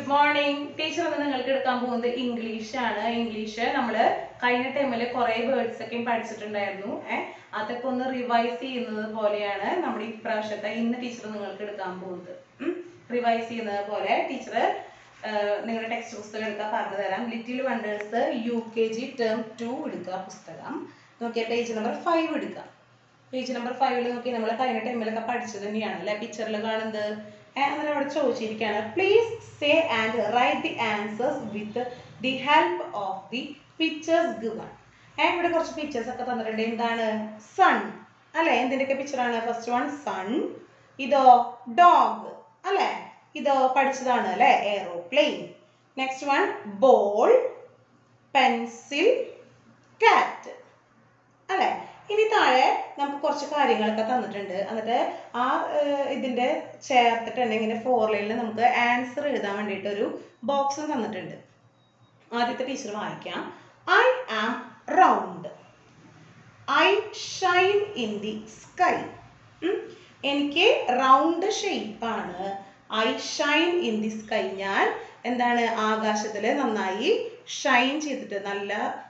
good morning teacher ഇന്ന് നിങ്ങൾക്ക് എടുക്കാൻ പോകുന്നത് ഇംഗ്ലീഷ് ആണ് ഇംഗ്ലീഷ് നമ്മൾ കഴിഞ്ഞ ടൈമിൽ കുറേ വേർഡ്സ് ഒക്കെ പഠിച്ചിട്ടുണ്ടായിരുന്നു ഏഹ് അതൊക്കെ ഒന്ന് റിവൈസ് ചെയ്യുന്നത് പോലെയാണ് നമ്മുടെ ഇപ്രാവശ്യത്തെ ഇന്ന് ടീച്ചർ നിങ്ങൾക്ക് എടുക്കാൻ പോകുന്നത് റിവൈസ് ചെയ്യുന്നത് പോലെ ടീച്ചർ നിങ്ങളുടെ ടെക്സ്റ്റ് പുസ്തകം എടുക്കാൻ പറഞ്ഞു തരാം little wonders U K G term two എടുക്കുക പുസ്തകം നോക്കിയാൽ പേജ് നമ്പർ ഫൈവ് എടുക്കുക പേജ് നമ്പർ ഫൈവിൽ നോക്കി നമ്മൾ കഴിഞ്ഞ ടൈമിലൊക്കെ പഠിച്ചത് തന്നെയാണ് അല്ലെ പിക്ചറിൽ കാണുന്നത് ഏഹ് അങ്ങനെ അവിടെ ചോദിച്ചിരിക്കുകയാണ് please say and write the answers with the help of the pictures given ഏഹ് ഇവിടെ കുറച്ച് പിക്ചേഴ്സ് ഒക്കെ തന്നിട്ടുണ്ട് എന്താണ് സൺ അല്ലെ എന്തിൻ്റെയൊക്കെ പിക്ചറാണ് ഫസ്റ്റ് വൺ സൺ ഇതോ ഡോഗ് അല്ലെ ഇതോ പഠിച്ചതാണ് അല്ലെ aeroplane next one ball pencil cat അല്ലെ ഇനി താഴെ നമുക്ക് കുറച്ച് കാര്യങ്ങളൊക്കെ തന്നിട്ടുണ്ട് എന്നിട്ട് ആ ഏർ, ഇതിന്റെ ചേർത്തിട്ട് തന്നെ ഇങ്ങനെ ഫോർ ലൈനിൽ നമുക്ക് ആൻസർ എഴുതാൻ വേണ്ടിയിട്ട് ഒരു ബോക്സും തന്നിട്ടുണ്ട് ആദ്യത്തെ ടീച്ചർ വായിക്കാം I am round I shine in the sky എനിക്ക് റൗണ്ട് ഷേപ്പാണ് I shine in the sky ഞാൻ എന്താണ് ആകാശത്തിൽ നന്നായി ഷൈൻ ചെയ്തിട്ട് നല്ല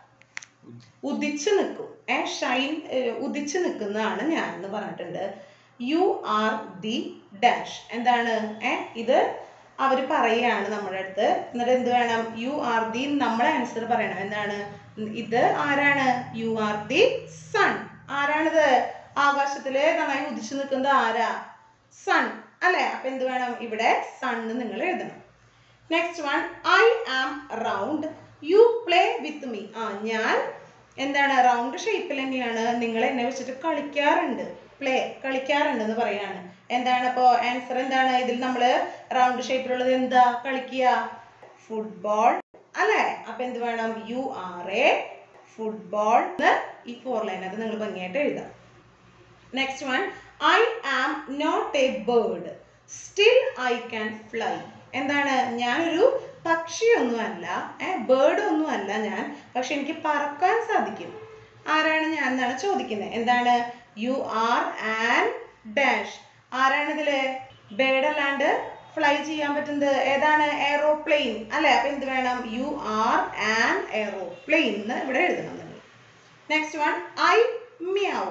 ഉദിച്ചു നിൽക്കും ഏ ഷൈൻ ഉദിച്ചു നിൽക്കുന്നതാണ് ഞാൻ എന്ന് പറഞ്ഞിട്ടുണ്ട് യു ആർ ദി ഡാഷ് എന്താണ് ഏ ഇത് അവർ പറയുകയാണ് നമ്മുടെ അടുത്ത് എന്നിട്ട് എന്ത് വേണം യു ആർ ദി നമ്മളെ ആൻസർ പറയണം എന്താണ് ഇത് ആരാണ് യു ആർ ദി സൺ ആരാണിത് ആകാശത്തില് നന്നായി ഉദിച്ചു നിൽക്കുന്നത് ആരാ സൺ അല്ലെ അപ്പൊ എന്ത് വേണം ഇവിടെ സൺ നിങ്ങൾ എഴുതണം next one I am round you play with me ആ ഞാൻ എന്താണ് റൗണ്ട് ഷേപ്പിൽ തന്നെയാണ് നിങ്ങൾ എന്നെ വെച്ചിട്ട് കളിക്കാറുണ്ട് പ്ലേ കളിക്കാറുണ്ട് എന്ന് പറയാണ് എന്താണ് അപ്പോൾ ആൻസർ എന്താണ് ഇതിൽ നമ്മൾ റൗണ്ട് ഷേപ്പിലുള്ളത് എന്താ കളിക്കുക ഫുട്ബോൾ അല്ലേ അപ്പൊ എന്ത് വേണം യു ആർ എ ഫുട്ബോൾ ഈ ഫോർ ലൈൻ അത് നിങ്ങൾ ഭംഗിയായിട്ട് എഴുതാം next one I am not a bird still I can fly എന്താണ് ഞാനൊരു പക്ഷിയൊന്നുമല്ല ഏ ബേർഡ് ഒന്നും അല്ല ഞാൻ പക്ഷെ എനിക്ക് പറക്കാൻ സാധിക്കും ആരാണ് ഞാൻ എന്നാണ് ചോദിക്കുന്നത് എന്താണ് യു ആർ ആൻ ഡാഷ് ആരാണ് ഇതില് ബേർഡ് അല്ലാണ്ട് ഫ്ലൈ ചെയ്യാൻ പറ്റുന്നത് ഏതാണ് എയറോപ്ലെയിൻ അല്ലെ അപ്പൊ എന്ത് വേണം യു ആർ ആൻ എയറോപ്ലെയിൻ എന്ന് ഇവിടെ എഴുതണം നിങ്ങൾ next one I meow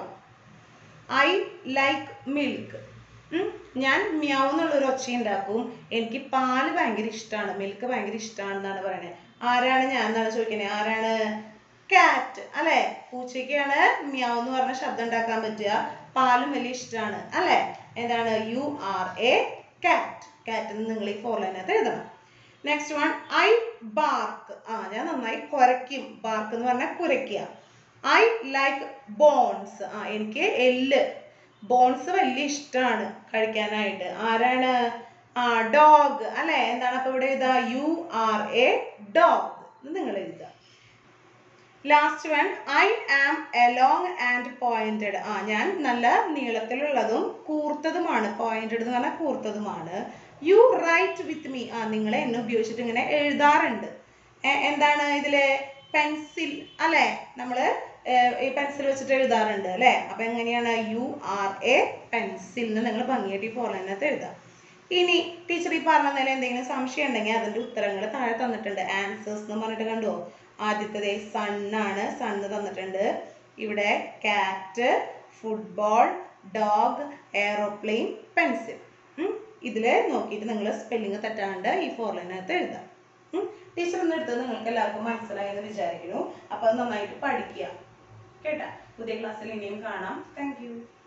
I like milk ഞാൻ മ്യാവ് എന്നുള്ള ഒരു ഒച്ച ഉണ്ടാക്കും എനിക്ക് പാല് ഭയങ്കര ഇഷ്ടമാണ് മിൽക്ക് ഭയങ്കര ഇഷ്ടമാണെന്നാണ് പറയുന്നത് ആരാണ് ഞാൻ എന്നാണ് ചോദിക്കുന്നത് ആരാണ് കാറ്റ് അല്ലെ പൂച്ചയ്ക്കാണ് മ്യാവ് എന്ന് പറഞ്ഞ ശബ്ദം ഉണ്ടാക്കാൻ പറ്റുക പാലും വലിയ ഇഷ്ടമാണ് അല്ലെ എന്താണ് യു ആർ എ കാറ്റ് കാറ്റ് എന്ന് നിങ്ങൾ ഈ ഫോർ ലൈനകത്ത് എഴുതണം നെക്സ്റ്റ് വൺ ഐ ബാർക്ക് ആ ഞാൻ നന്നായി കുരയ്ക്കും ബാർക്ക് എന്ന് പറഞ്ഞാൽ കുരയ്ക്കുക ഐ ലൈക്ക് ബോൺസ് ആ എനിക്ക് എല്ല് ബോൺസ് വലിയ ഇഷ്ടമാണ് കഴിക്കാനായിട്ട് ആരാണ് ആ ഡോഗ് അല്ലെ എന്താണ് അപ്പൊ ഇവിടെ എഴുതുക യു ആർ എ ഡോഗ് നിങ്ങൾ എഴുതുക last one I am a long and pointed ആ ഞാൻ നല്ല നീളത്തിലുള്ളതും കൂർത്തതുമാണ് പോയിന്റഡ് എന്ന് പറഞ്ഞാൽ കൂർത്തതുമാണ് യു റൈറ്റ് വിത്ത് മീ ആ നിങ്ങൾ എന്നെ ഉപയോഗിച്ചിട്ട് ഇങ്ങനെ എഴുതാറുണ്ട് എ- എന്താണ് ഇതില് പെൻസിൽ അല്ലെ നമ്മള് ഏർ, ഈ പെൻസിൽ വെച്ചിട്ട് എഴുതാറുണ്ട് അല്ലെ അപ്പൊ എങ്ങനെയാണ് യു ആർ എ പെൻസിൽ എന്ന് നിങ്ങൾ ഭംഗിയായിട്ട് ഈ ഫോളനകത്ത് എഴുതാം ഇനി ടീച്ചർ ഈ പറഞ്ഞതിൽ എന്തെങ്കിലും സംശയം ഉണ്ടെങ്കിൽ അതിന്റെ ഉത്തരങ്ങൾ താഴെ തന്നിട്ടുണ്ട് ആൻസേഴ്സ് എന്ന് പറഞ്ഞിട്ട് കണ്ടോ ആദ്യത്തത് സണ്ണാണ് സണ്ണ് തന്നിട്ടുണ്ട് ഇവിടെ കാറ്റ് ഫുട്ബോൾ ഡോഗ് എയറോപ്ലെയിൻ പെൻസിൽ ഇതിൽ നോക്കിയിട്ട് നിങ്ങൾ സ്പെല്ലിംഗ് തെറ്റാണ്ട് ഈ ഫോർ ലൈനകത്ത് എഴുതാം ടീച്ചർ ഒന്ന് എടുത്തത് നിങ്ങൾക്ക് എല്ലാവർക്കും മനസ്സിലായെന്ന് വിചാരിക്കുന്നു അപ്പോൾ അത് നന്നായിട്ട് പഠിക്കുക കേട്ടാ പുതിയ ക്ലാസ്സിൽ ഇനിയും കാണാം താങ്ക് യു